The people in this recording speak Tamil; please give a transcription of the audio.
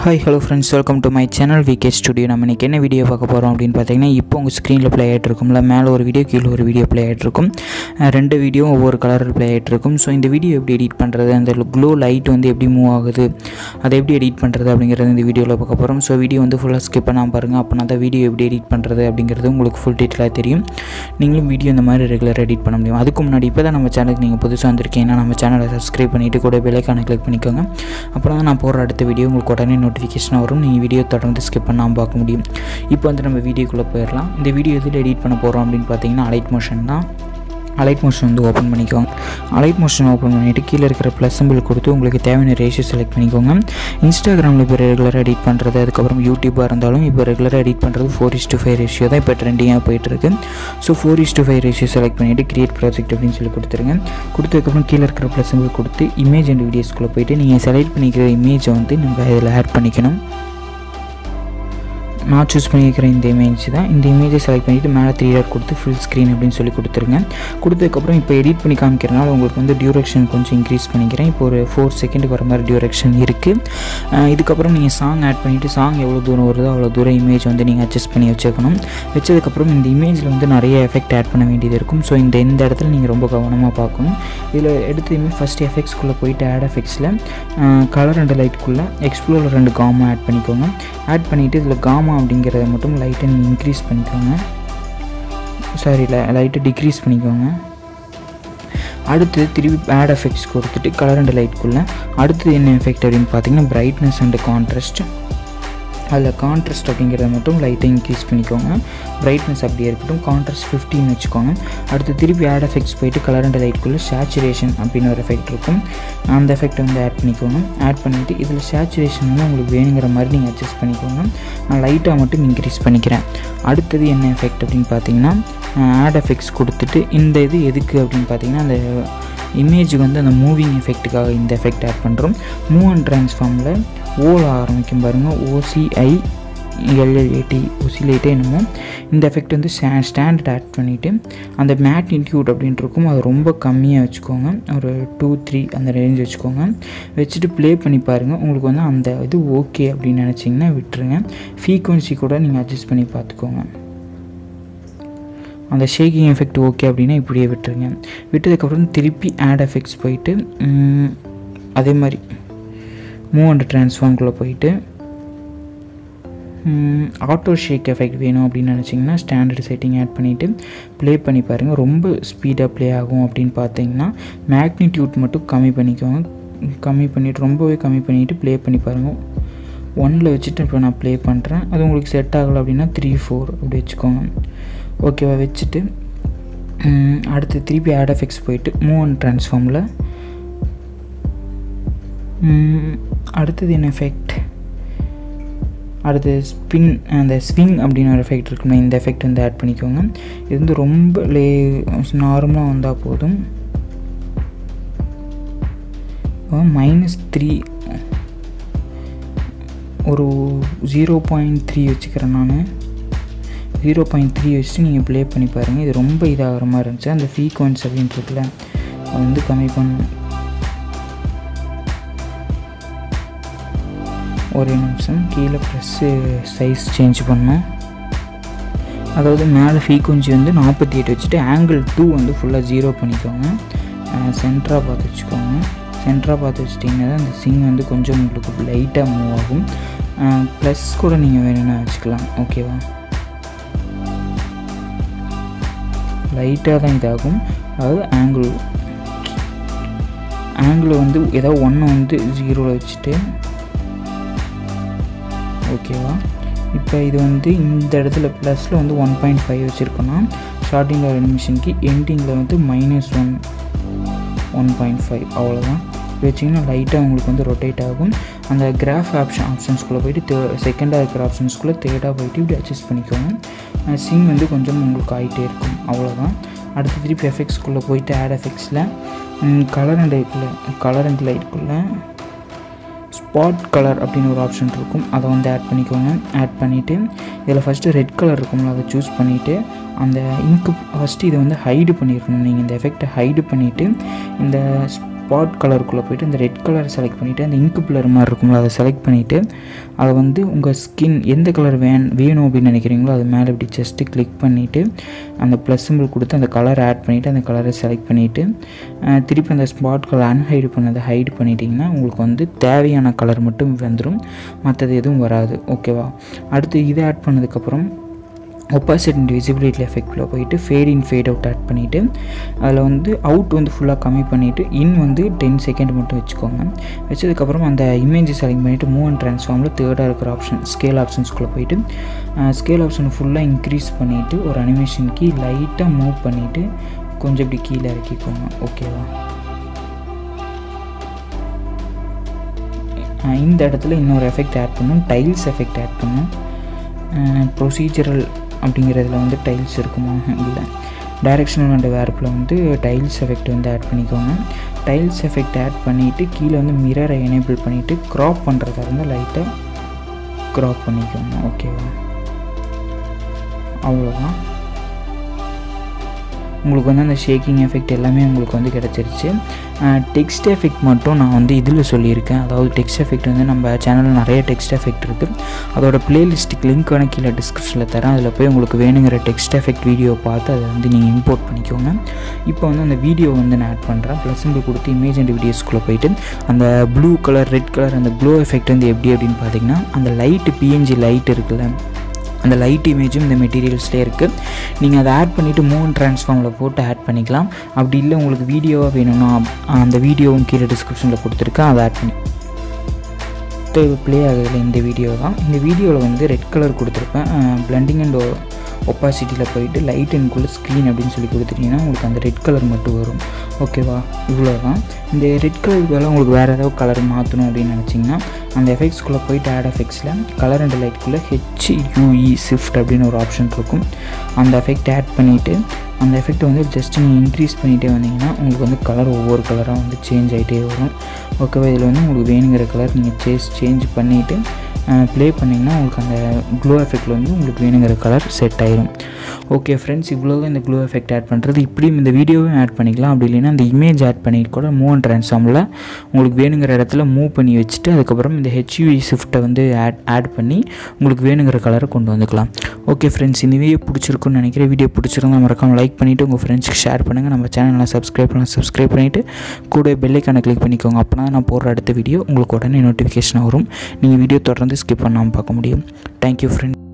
hi hello friends welcome to my channel VK studio நம்ம இன்றைக்கி என்ன வீடியோ பார்க்க போகிறோம் அப்படின்னு பார்த்தீங்கன்னா இப்போ உங்கள் ஸ்க்ரீனில் ப்ளே ஆகிட்டு இருக்கும்ல மேலே ஒரு வீடியோ கீழே ஒரு வீடியோ ப்ளே ஆகிட்டு இருக்கும் அஹ் ரெண்டு வீடியோ ஒவ்வொரு கலரில் ப்ளே ஆகிட்டு இருக்கும் ஸோ இந்த வீடியோ எப்படி எடிட் பண்ணுறது அந்த க்ளோ லைட் வந்து எப்படி மூவ் ஆகுது அதை எப்படி எடிட் பண்ணுறது அப்படிங்கிறது இந்த வீடியோவில் பார்க்க போகிறோம் ஸோ வீடியோ வந்து ஃபுல்லாக ஸ்கிப் பண்ணாமல் பாருங்கள் அப்போ தான் வீடியோ எப்படி எடிட் பண்ணுறது அப்படிங்கிறது உங்களுக்கு ஃபுல் டீட்டெயிலாக தெரியும் நீங்களும் வீடியோ இந்த மாதிரி ரெகுலராக எடிட் பண்ண முடியும் அதுக்கு முன்னாடி இப்போ தான் நம்ம சேனலுக்கு நீங்கள் புதுசாக வந்திருக்கீங்கன்னா நம்ம சேனலை சப்ஸ்கிரைப் பண்ணிவிட்டு கூட பெல்லைக்கான கிளிக் பண்ணிக்கோங்க அப்புறம் தான் நான் போடுற அடுத்த வீடியோ உங்களுக்கு உடனே நோட்டிஃபிகேஷன் வரும் நீங்கள் வீடியோ தொடர்ந்து ஸ்கிப் பண்ணாமல் பார்க்க முடியும் இப்போ வந்து நம்ம வீடியோக்குள்ளே போயிடலாம் இந்த வீடியோ எதில் எடிட் பண்ண போகிறோம் அப்படின்னு பார்த்தீங்கன்னா அலைட் மோஷன் தான் அலைட் மோஷன் வந்து ஓப்பன் பண்ணிக்கோங்க அலைட் மோஷன் ஓப்பன் பண்ணிவிட்டு கீழே இருக்கிற ப்ளஸ் சிம்பிள் கொடுத்து உங்களுக்கு தேவையான ரேஷியோ செலக்ட் பண்ணிக்கோங்க இன்ஸ்டாகிராமில் இப்போ ரெகுலராக எடிட் பண்ணுறது அதுக்கப்புறம் யூடியூப்பாக இருந்தாலும் இப்போ ரெகுலராக எடிட் பண்ணுறது four is to five ratio தான் இப்போ ட்ரெண்டிங்காக போயிட்டுருக்கு so four is to five ratio select பண்ணிவிட்டு கிரியேட் ப்ராஜெக்ட் அப்படின்னு சொல்லி கொடுத்துருங்க கொடுத்ததுக்கப்புறம் கீழே இருக்கிற ப்ளஸ் சிம்பிள் கொடுத்து இமேஜ் அண்ட் வீடியோஸ்குள்ளே போயிட்டு நீங்கள் செலக்ட் பண்ணிக்கிற இமேஜை வந்து நம்ம இதில் ஆட் பண்ணிக்கணும் நான் சூஸ் பண்ணியிருக்கிற இந்த இமேஜ் தான் இந்த இமேஜை செலக்ட் பண்ணிவிட்டு மேலே த்ரீ டாட் கொடுத்து ஃபுல் ஸ்க்ரீன் அப்படின்னு சொல்லி கொடுத்துருங்க கொடுத்ததுக்கப்புறம் இப்போ எடிட் பண்ணி காமிக்கிறனால உங்களுக்கு வந்து டியூரேஷன் கொஞ்சம் இன்க்ரீஸ் பண்ணிக்கிறேன் இப்போ ஒரு ஃபோர் செகண்டுக்கு வர மாதிரி டியூரேஷன் இருக்குது இதுக்கப்புறம் நீங்கள் சாங் ஆட் பண்ணிவிட்டு சாங் எவ்வளோ தூரம் வருதோ அவ்வளோ தூரம் இமேஜ் வந்து நீங்கள் அட்ஜஸ்ட் பண்ணி வச்சுக்கணும் வச்சதுக்கப்புறம் இந்த இமேஜில் வந்து நிறைய எஃபெக்ட் ஆட் பண்ண வேண்டியது இருக்கும் ஸோ இந்த இந்த இடத்துல நீங்கள் ரொம்ப கவனமாக பார்க்கணும் இதில் எடுத்ததுமே ஃபஸ்ட் எஃபெக்ட்ஸ்குள்ளே போயிட்டு ஆட் எஃபெக்ட்ஸில் கலர் அண்ட் லைட்டுக்குள்ளே எக்ஸ்ப்ளோரில் ரெண்டு காமா ஆட் பண்ணிக்கோங்க ஆட் பண்ணிவிட்டு இதில் காமா அப்படிங்கிறத மட்டும் லைட்டை நீங்கள் இன்க்ரீஸ் பண்ணிக்கோங்க சாரி லைட்டை டிக்ரீஸ் பண்ணிக்கோங்க அடுத்து திருப்பி ஆட் எஃபெக்ட்ஸ் கொடுத்துட்டு கலர் அண்ட் லைட்குள்ளே அடுத்தது என்ன எஃபெக்ட் அப்படின்னு பார்த்தீங்கன்னா பிரைட்னஸ் அண்ட் கான்ட்ராஸ்ட் அதில் கான்ட்ராஸ்ட் அப்படிங்கிறத மட்டும் லைட்டாக இன்க்ரீஸ் பண்ணிக்கோங்க பிரைட்னஸ் அப்படியே இருக்கட்டும் கான்ட்ராஸ்ட் ஃபிஃப்டின்னு வச்சுக்கோங்க அடுத்து திருப்பி ஆட் எஃபெக்ட்ஸ் போயிட்டு கலர் அண்ட் லைட்குள்ளே சேச்சுரேஷன் அப்படின்னு ஒரு எஃபெக்ட் இருக்கும் அந்த எஃபெக்ட் வந்து ஆட் பண்ணிக்கோங்க ஆட் பண்ணிவிட்டு இதில் சேச்சுரேஷன் வந்து உங்களுக்கு வேணுங்கிற மாதிரி நீங்கள் அட்ஜஸ்ட் பண்ணிக்கோங்க நான் லைட்டாக மட்டும் இன்க்ரீஸ் பண்ணிக்கிறேன் அடுத்தது என்ன எஃபெக்ட் அப்படின்னு பார்த்தீங்கன்னா ஆட் எஃபெக்ட்ஸ் கொடுத்துட்டு இந்த இது எதுக்கு அப்படின்னு பார்த்தீங்கன்னா அந்த இமேஜுக்கு வந்து அந்த மூவிங் எஃபெக்ட்டுக்காக இந்த எஃபெக்ட் ஆட் பண்ணுறோம் மூவ் அண்ட் ட்ரான்ஸ்ஃபார்மில் ஓல ஆரம்பிக்கும் பாருங்கள் ஓசிஐ எல்எல்ஏடி ஒசிலேட்டே என்னமோ இந்த எஃபெக்ட் வந்து ஸ்டா ஸ்டாண்டர்ட் ஆட் பண்ணிவிட்டு அந்த மேக்னிடியூட் அப்படின்ட்டு இருக்கும் அது ரொம்ப கம்மியாக வச்சுக்கோங்க ஒரு டூ த்ரீ அந்த ரேஞ்ச் வச்சுக்கோங்க வச்சுட்டு ப்ளே பண்ணி பாருங்கள் உங்களுக்கு வந்து அந்த இது ஓகே அப்படின்னு நினச்சிங்கன்னா விட்டுருங்க ஃப்ரீக்வன்சி கூட நீங்கள் அட்ஜஸ்ட் பண்ணி பார்த்துக்கோங்க அந்த ஷேக்கிங் எஃபெக்ட் ஓகே அப்படின்னா இப்படியே விட்டுருங்க விட்டதுக்கப்புறம் திருப்பி ஆட் எஃபெக்ட்ஸ் போயிட்டு அதே மாதிரி மூவ் அண்ட் ட்ரான்ஸ்ஃபார்ம்குள்ளே போயிட்டு ஆட்டோ ஷேக் எஃபெக்ட் வேணும் அப்படின்னு நினச்சிங்கன்னா ஸ்டாண்டர்ட் செட்டிங் ஆட் பண்ணிவிட்டு ப்ளே பண்ணி பாருங்கள் ரொம்ப ஸ்பீடாக ப்ளே ஆகும் அப்படின்னு பார்த்தீங்கன்னா மேக்னிடியூட் மட்டும் கம்மி பண்ணிக்கோங்க கம்மி பண்ணிவிட்டு ரொம்பவே கம்மி பண்ணிவிட்டு ப்ளே பண்ணி பாருங்கள் ஒனில் வச்சுட்டு இப்போ நான் ப்ளே பண்ணுறேன் அது உங்களுக்கு செட் ஆகலை அப்படின்னா த்ரீ ஃபோர் அப்படி வச்சுக்கோங்க ஓகேவா வச்சுட்டு அடுத்து திருப்பி ஆட் எஃபெக்ட்ஸ் போயிட்டு மூவ் அண்ட் ட்ரான்ஸ்ஃபார்மில் அடுத்தது என்ன எஃபெக்ட் அடுத்து ஸ்பின் அந்த ஸ்விங் அப்படின்னு ஒரு எஃபெக்ட் இருக்குல்ல இந்த எஃபெக்ட் வந்து ஆட் பண்ணிக்கோங்க இது வந்து ரொம்ப லே நார்மலாக வந்தால் போதும் மைனஸ் த்ரீ ஒரு ஜீரோ பாயிண்ட் த்ரீ வச்சுக்கிறேன் நான் ஜீரோ பாயிண்ட் த்ரீ வச்சுட்டு நீங்கள் ப்ளே பண்ணி பாருங்கள் இது ரொம்ப இதாகிற மாதிரி இருந்துச்சு அந்த ஃப்ரீக்வன்ஸ் அப்படின்றதுல அது வந்து கம்மி பண்ண ஒரே நிமிஷம் கீழே ப்ரெஸ்ஸு சைஸ் சேஞ்ச் பண்ணோம் அதாவது மேலே ஃப்ரீக்வன்சி வந்து நாற்பத்தி எட்டு வச்சுட்டு ஆங்கிள் டூ வந்து ஃபுல்லாக ஜீரோ பண்ணிக்கோங்க சென்டராக பார்த்து வச்சுக்கோங்க சென்டராக பார்த்து வச்சிட்டிங்கன்னா அந்த சிங் வந்து கொஞ்சம் உங்களுக்கு லைட்டாக மூவ் ஆகும் ப்ளஸ் கூட நீங்கள் வேணும்னா வச்சுக்கலாம் ஓகேவா லைட்டாக தான் இதாகும் அதாவது ஆங்கிள் ஆங்கிள் வந்து ஏதோ ஒன்று வந்து ஜீரோவில் வச்சுட்டு ஓகேவா இப்போ இது வந்து இந்த இடத்துல ப்ளஸில் வந்து ஒன் பாயிண்ட் ஃபைவ் வச்சுருக்கோன்னா ஸ்டார்டிங்கில் ஒரு நிமிஷனுக்கு எண்டிங்கில் வந்து minus one one point five அவ்வளோதான் வச்சிங்கன்னா லைட்டாக உங்களுக்கு வந்து ரொட்டேட் ஆகும் அந்த கிராஃப் ஆப்ஷன் ஆப்ஷன்ஸ்குள்ளே போயிட்டு தே செகண்டாக இருக்கிற ஆப்ஷன்ஸ்குள்ளே தேர்டாக போயிட்டு இப்படி அட்ஜஸ்ட் பண்ணிக்கோங்க சிங் வந்து கொஞ்சம் உங்களுக்கு ஆகிட்டே இருக்கும் அவ்வளோதான் அடுத்து திருப்பி எஃபெக்ட்ஸ்குள்ளே போயிட்டு ஆட் எஃபெக்ட்ஸில் கலர் அண்ட் லைட்டில் கலர் அண்ட் லைட்டுக்குள்ளே ஸ்பாட் கலர் அப்படின்னு ஒரு ஆப்ஷன் இருக்கும் அதை வந்து ஆட் பண்ணிக்கோங்க ஆட் பண்ணிவிட்டு இதில் ஃபஸ்ட்டு ரெட் கலர் இருக்கும்ல அதை சூஸ் பண்ணிவிட்டு அந்த இங்க்கு ஃபஸ்ட்டு இதை வந்து ஹைடு பண்ணியிருக்கணும் நீங்கள் இந்த எஃபெக்டை ஹைடு பண்ணிவிட்டு இந்த ஸ்பாட் கலருக்குள்ளே போயிட்டு இந்த ரெட் கலரை செலக்ட் பண்ணிவிட்டு அந்த இங்கு பில்லர் மாதிரி இருக்கும்ல அதை செலக்ட் பண்ணிவிட்டு அதை வந்து உங்கள் ஸ்கின் எந்த கலர் வேன் வேணும் அப்படின்னு நினைக்கிறீங்களோ அது மேலே இப்படி ஜஸ்ட்டு கிளிக் பண்ணிவிட்டு அந்த ப்ளஸ் சிம்பிள் கொடுத்து அந்த கலர் ஆட் பண்ணிவிட்டு அந்த கலரை செலக்ட் பண்ணிவிட்டு திருப்பி அந்த ஸ்பாட் கலர் அன்ஹைடு பண்ணதை ஹைட் பண்ணிட்டீங்கன்னா உங்களுக்கு வந்து தேவையான கலர் மட்டும் வந்துடும் மற்றது எதுவும் வராது ஓகேவா அடுத்து இதை ஆட் பண்ணதுக்கப்புறம் ஒப்பாசிட் அண்ட் விசிபிலிட்டி எஃபெக்டில் போயிட்டு fade in fade out add பண்ணிவிட்டு அதில் வந்து அவுட் வந்து ஃபுல்லாக கம்மி பண்ணிவிட்டு இன் வந்து டென் செகண்ட் மட்டும் வச்சுக்கோங்க வச்சதுக்கப்புறம் அந்த இமேஜை செலக்ட் பண்ணிவிட்டு மூவ் அண்ட் ட்ரான்ஸ்ஃபார்மில் தேர்டாக இருக்கிற ஆப்ஷன் ஸ்கேல் ஆப்ஷன்ஸ்குள்ளே போயிட்டு ஸ்கேல் ஆப்ஷன் ஃபுல்லாக இன்க்ரீஸ் பண்ணிவிட்டு ஒரு அனிமேஷனுக்கு லைட்டாக மூவ் பண்ணிவிட்டு கொஞ்சம் இப்படி கீழே இறக்கிக்கோங்க ஓகேவா இந்த இடத்துல இன்னொரு எஃபெக்ட் ஆட் பண்ணணும் டைல்ஸ் எஃபெக்ட் ஆட் பண்ணணும் ப்ரொசீஜரல் அப்படிங்கிறதுல வந்து டைல்ஸ் இருக்குமா இல்லை டைரெக்ஷனல் அண்ட் வேர்ப்பில் வந்து டைல்ஸ் எஃபெக்ட் வந்து ஆட் பண்ணிக்கோங்க டைல்ஸ் எஃபெக்ட் ஆட் பண்ணிவிட்டு கீழே வந்து மிரரை எனேபிள் பண்ணிவிட்டு க்ராப் பண்ணுறதா இருந்தால் லைட்டாக க்ராப் பண்ணிக்கோங்க ஓகேவா அவ்வளோதான் உங்களுக்கு வந்து அந்த ஷேக்கிங் எஃபெக்ட் எல்லாமே உங்களுக்கு வந்து கிடச்சிருச்சு டெக்ஸ்ட் எஃபெக்ட் மட்டும் நான் வந்து இதில் சொல்லியிருக்கேன் அதாவது டெக்ஸ்ட் எஃபெக்ட் வந்து நம்ம சேனலில் நிறைய டெக்ஸ்ட் எஃபெக்ட் இருக்குது அதோட பிளேலிஸ்ட்டுக்கு லிங்க் வேணால் கீழே டிஸ்கிரிப்ஷனில் தரேன் அதில் போய் உங்களுக்கு வேணுங்கிற டெக்ஸ்ட் எஃபெக்ட் வீடியோ பார்த்து அதை வந்து நீங்கள் இம்போர்ட் பண்ணிக்கோங்க இப்போ வந்து அந்த வீடியோ வந்து நான் ஆட் பண்ணுறேன் ப்ளஸ் சிம்பிள் கொடுத்து இமேஜ் அண்ட் வீடியோஸ்குள்ளே போயிட்டு அந்த ப்ளூ கலர் ரெட் கலர் அந்த க்ளோ எஃபெக்ட் வந்து எப்படி அப்படின்னு பார்த்தீங்கன்னா அந்த லைட்டு பிஎன்ஜி லைட் இருக்குல்ல அந்த லைட் இமேஜும் இந்த மெட்டீரியல்ஸ்லேயே இருக்குது நீங்கள் அதை ஆட் பண்ணிவிட்டு மூணு ட்ரான்ஸ்ஃபார்மில் போட்டு ஆட் பண்ணிக்கலாம் அப்படி இல்லை உங்களுக்கு வீடியோவாக வேணும்னா அந்த வீடியோவும் கீழே டிஸ்கிரிப்ஷனில் கொடுத்துருக்கேன் அதை ஆட் பண்ணி இப்போ ப்ளே ஆகுதில்ல இந்த வீடியோ தான் இந்த வீடியோவில் வந்து ரெட் கலர் கொடுத்துருப்பேன் பிளண்டிங் அண்ட் ஒப்பாசிட்டியில் போயிட்டு லைட் அண்ட்குள்ளே ஸ்க்ரீன் அப்படின்னு சொல்லி கொடுத்துட்டிங்கன்னா உங்களுக்கு அந்த ரெட் கலர் மட்டும் வரும் ஓகேவா இவ்வளோ தான் இந்த ரெட் கலருக்கு பதிலாக உங்களுக்கு வேறு ஏதாவது கலர் மாற்றணும் அப்படின்னு நினச்சிங்கன்னா அந்த எஃபெக்ட்ஸ்குள்ளே போயிட்டு ஆட் எஃபெக்ட்ஸில் கலர் அண்ட் லைட்குள்ளே ஹெச்யூஇ ஷிஃப்ட் அப்படின்னு ஒரு ஆப்ஷன் இருக்கும் அந்த எஃபெக்ட் ஆட் பண்ணிவிட்டு அந்த எஃபெக்ட் வந்து ஜஸ்ட் நீங்கள் இன்க்ரீஸ் பண்ணிகிட்டே வந்தீங்கன்னா உங்களுக்கு வந்து கலர் ஒவ்வொரு கலராக வந்து சேஞ்ச் ஆகிட்டே வரும் ஓகேவா இதில் வந்து உங்களுக்கு வேணுங்கிற கலர் நீங்கள் சேஸ் சேஞ்ச் பண்ணிவிட்டு ப்ளே பண்ணிங்கன்னா உங்களுக்கு அந்த க்ளோ எஃபெக்டில் வந்து உங்களுக்கு வேணுங்கிற கலர் செட் ஆயிரும் ஓகே ஃப்ரெண்ட்ஸ் இவ்வளோ தான் இந்த க்ளோ எஃபெக்ட் ஆட் பண்ணுறது இப்படியும் இந்த வீடியோவும் ஆட் பண்ணிக்கலாம் அப்படி இல்லைன்னா அந்த இமேஜ் ஆட் பண்ணிட்டு கூட மூவ் அண்ட் ட்ரான்ஸ்ஃபார்மில் உங்களுக்கு வேணுங்கிற இடத்துல மூவ் பண்ணி வச்சுட்டு அதுக்கப்புறம் இந்த ஹெச்யூஇ ஷிஃப்ட்டை வந்து ஆட் ஆட் பண்ணி உங்களுக்கு வேணுங்கிற கலரை கொண்டு வந்துக்கலாம் ஓகே ஃப்ரெண்ட்ஸ் இந்த வீடியோ பிடிச்சிருக்குன்னு நினைக்கிறேன் வீடியோ பிடிச்சிருந்தா மறக்காமல் லைக் பண்ணிவிட்டு உங்கள் ஃப்ரெண்ட்ஸ்க்கு ஷேர் பண்ணுங்கள் நம்ம சேனலை சப்ஸ்கிரைப் பண்ணலாம் சப்ஸ்கிரைப் பண்ணிவிட்டு கூட பெல்லைக்கான கிளிக் பண்ணிக்கோங்க அப்போ தான் நான் போடுற அடுத்த வீடியோ உங்களுக்கு உடனே நோட்டிஃபிகேஷன் வரும் நீங்கள் வீடியோ தொடர்ந்து ஸ்கிப் பண்ணாமல் பார்க்க முடியும் தேங்க்யூ ஃப்ரெண்ட்